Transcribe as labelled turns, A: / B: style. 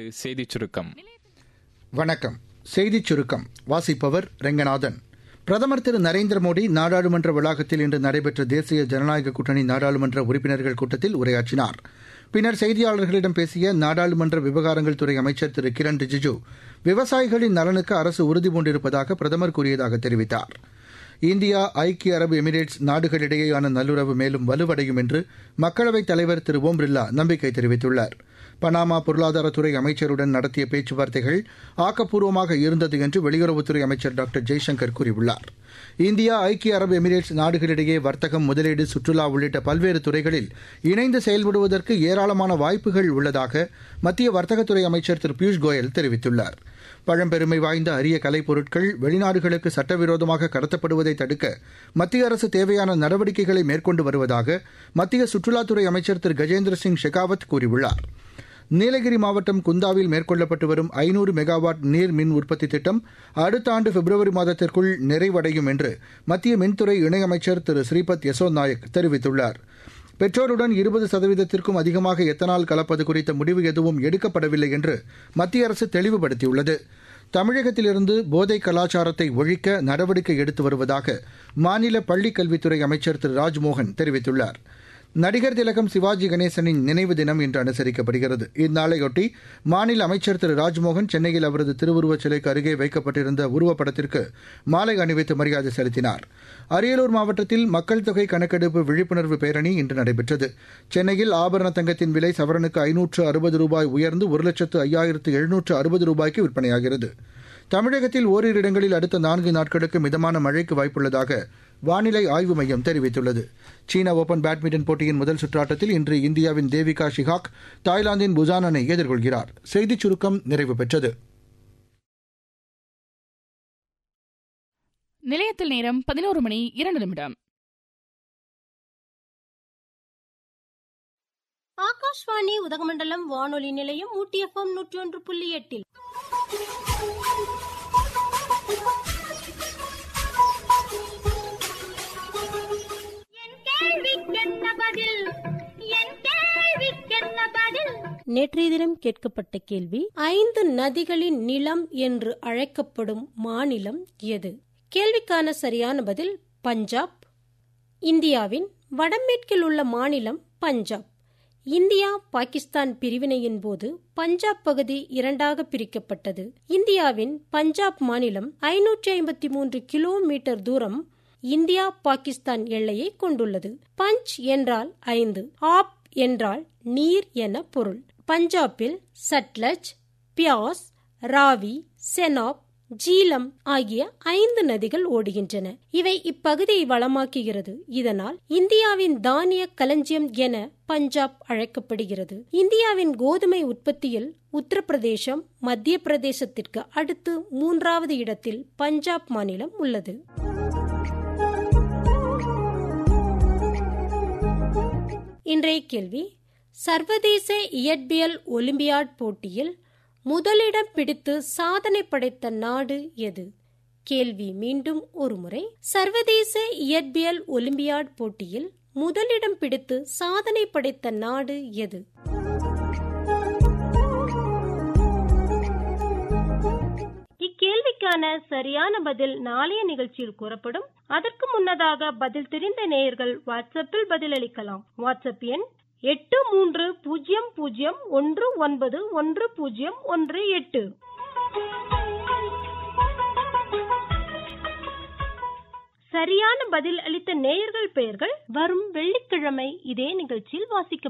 A: தொடர்வது செய்திச் சுருக்கம்
B: வணக்கம் செய்திச் சுருக்கம் வாசிப்பவர் ரெங்கநாதன் பிரதமர் திரு நரேந்திர மோடி நாடாளுமன்ற வளாகத்தில் இன்று நடைபெற்ற தேசிய ஜனநாயக கூட்டணி நாடாளுமன்ற உறுப்பினர்கள் கூட்டத்தில் உரையாற்றினார் பின்னர் செய்தியாளர்களிடம் பேசிய நாடாளுமன்ற விவகாரங்கள் துறை அமைச்சர் திரு கிரண் ரிஜிஜு விவசாயிகளின் நலனுக்கு அரசு உறுதிபூண்டிருப்பதாக பிரதமர் கூறியதாக தெரிவித்தார் இந்தியா ஐக்கிய அரபு எமிரேட்ஸ் நாடுகளிடையேயான நல்லுறவு மேலும் வலுவடையும் என்று மக்களவைத் தலைவர் திரு ஓம் பிர்லா நம்பிக்கை தெரிவித்துள்ளார் பனாமா பொருளாதாரத்துறை அமைச்சருடன் நடத்திய பேச்சுவார்த்தைகள் ஆக்கப்பூர்வமாக இருந்தது என்று வெளியுறவுத்துறை அமைச்சர் டாக்டர் ஜெய்சங்கர் கூறியுள்ளார் இந்தியா ஐக்கிய அரபு எமிரேட்ஸ் நாடுகளிடையே வர்த்தகம் முதலீடு சுற்றுலா உள்ளிட்ட பல்வேறு துறைகளில் இணைந்து செயல்படுவதற்கு ஏராளமான வாய்ப்புகள் உள்ளதாக மத்திய வர்த்தகத்துறை அமைச்சர் திரு பியூஷ் கோயல் தெரிவித்துள்ளார் பழம்பெருமை வாய்ந்த அரிய கலைப்பொருட்கள் வெளிநாடுகளுக்கு சட்டவிரோதமாக கடத்தப்படுவதை தடுக்க மத்திய அரசு தேவையான நடவடிக்கைகளை மேற்கொண்டு வருவதாக மத்திய சுற்றுலாத்துறை அமைச்சர் திரு கஜேந்திர சிங் ஷெகாவத் கூறியுள்ளார் நீலகிரி மாவட்டம் குந்தாவில் மேற்கொள்ளப்பட்டு வரும் ஐநூறு மெகாவாட் நீர் மின் உற்பத்தி திட்டம் அடுத்த ஆண்டு பிப்ரவரி மாதத்திற்குள் நிறைவடையும் என்று மத்திய மின்துறை இணையமைச்சர் திரு ஸ்ரீபத் யசோ நாயக் தெரிவித்துள்ளார் பெட்ரோலுடன் இருபது சதவீதத்திற்கும் அதிகமாக எத்தனால் கலப்பது குறித்த முடிவு எதுவும் எடுக்கப்படவில்லை என்று மத்திய அரசு தெளிவுபடுத்தியுள்ளது தமிழகத்திலிருந்து போதை கலாச்சாரத்தை ஒழிக்க நடவடிக்கை எடுத்து வருவதாக மாநில பள்ளிக் கல்வித்துறை அமைச்சர் திரு ராஜ்மோகன் தெரிவித்துள்ளார் நடிகர் திலகம் சிவாஜி கணேசனின் நினைவு தினம் இன்று அனுசரிக்கப்படுகிறது இந்நாளையொட்டி மாநில அமைச்சர் திரு ராஜ்மோகன் சென்னையில் அவரது திருவுருவச் சிலைக்கு அருகே வைக்கப்பட்டிருந்த உருவப்படத்திற்கு மாலை அணிவித்து மரியாதை செலுத்தினார் அரியலூர் மாவட்டத்தில் மக்கள் தொகை கணக்கெடுப்பு விழிப்புணர்வு பேரணி இன்று நடைபெற்றது சென்னையில் ஆபரண தங்கத்தின் விலை சவரனுக்கு ஐநூற்று அறுபது ரூபாய் உயர்ந்து ஒரு லட்சத்து ஐயாயிரத்து எழுநூற்று அறுபது ரூபாய்க்கு விற்பனையாகிறது தமிழகத்தில் ஓரிரு இடங்களில் அடுத்த நான்கு நாட்களுக்கு மிதமான மழைக்கு வாய்ப்புள்ளதாக வானிலை ஆய்வு மையம் தெரிவித்துள்ளது சீன ஓபன் பேட்மிண்டன் போட்டியின் முதல் சுற்றாட்டத்தில் இன்று இந்தியாவின் தேவிகா ஷிகாக் தாய்லாந்தின் புசானனை எதிர்கொள்கிறார் செய்திச் சுருக்கம் நிறைவு பெற்றது
C: நிலையத்தில் நேரம் பதினோரு மணி இரண்டு நிமிடம்
D: ஆகாஷ்வாணி உதகமண்டலம் வானொலி நிலையம் ஊட்டி எஃப்எம் நூற்றி ஒன்று புள்ளி எட்டில் நேற்றைய தினம் கேட்கப்பட்ட கேள்வி ஐந்து நதிகளின் நிலம் என்று அழைக்கப்படும் மாநிலம் எது கேள்விக்கான சரியான பதில் பஞ்சாப் இந்தியாவின் வடமேற்கில் உள்ள மாநிலம் பஞ்சாப் இந்தியா பாகிஸ்தான் பிரிவினையின் போது பஞ்சாப் பகுதி இரண்டாக பிரிக்கப்பட்டது இந்தியாவின் பஞ்சாப் மாநிலம் ஐநூற்றி ஐம்பத்தி மூன்று கிலோமீட்டர் தூரம் இந்தியா பாகிஸ்தான் எல்லையை கொண்டுள்ளது பஞ்ச் என்றால் ஐந்து ஆப் என்றால் நீர் என பொருள் பஞ்சாபில் சட்லஜ் பியாஸ் ராவி செனாப் ஜீலம் ஆகிய ஐந்து நதிகள் ஓடுகின்றன இவை இப்பகுதியை வளமாக்குகிறது இதனால் இந்தியாவின் தானிய களஞ்சியம் என பஞ்சாப் அழைக்கப்படுகிறது இந்தியாவின் கோதுமை உற்பத்தியில் உத்தரப்பிரதேசம் மத்திய பிரதேசத்திற்கு அடுத்து மூன்றாவது இடத்தில் பஞ்சாப் மாநிலம் உள்ளது இன்றைய கேள்வி சர்வதேச இயற்பியல் ஒலிம்பியாட் போட்டியில் முதலிடம் பிடித்து சாதனை படைத்த நாடு எது கேள்வி மீண்டும் ஒருமுறை சர்வதேச இயற்பியல் ஒலிம்பியாட் போட்டியில் முதலிடம் பிடித்து சாதனை படைத்த நாடு எது இக்கேள்விக்கான சரியான பதில் நாளைய நிகழ்ச்சியில் கூறப்படும் அதற்கு முன்னதாக பதில் தெரிந்த நேயர்கள் வாட்ஸ்அப்பில் பதிலளிக்கலாம் வாட்ஸ்அப் எண் எட்டு மூன்று பூஜ்ஜியம் பூஜ்ஜியம் ஒன்று ஒன்பது ஒன்று பூஜ்ஜியம் ஒன்று எட்டு சரியான பதில் அளித்த நேயர்கள் பெயர்கள் வரும் வெள்ளிக்கிழமை இதே நிகழ்ச்சியில் வாசிக்கப்படும்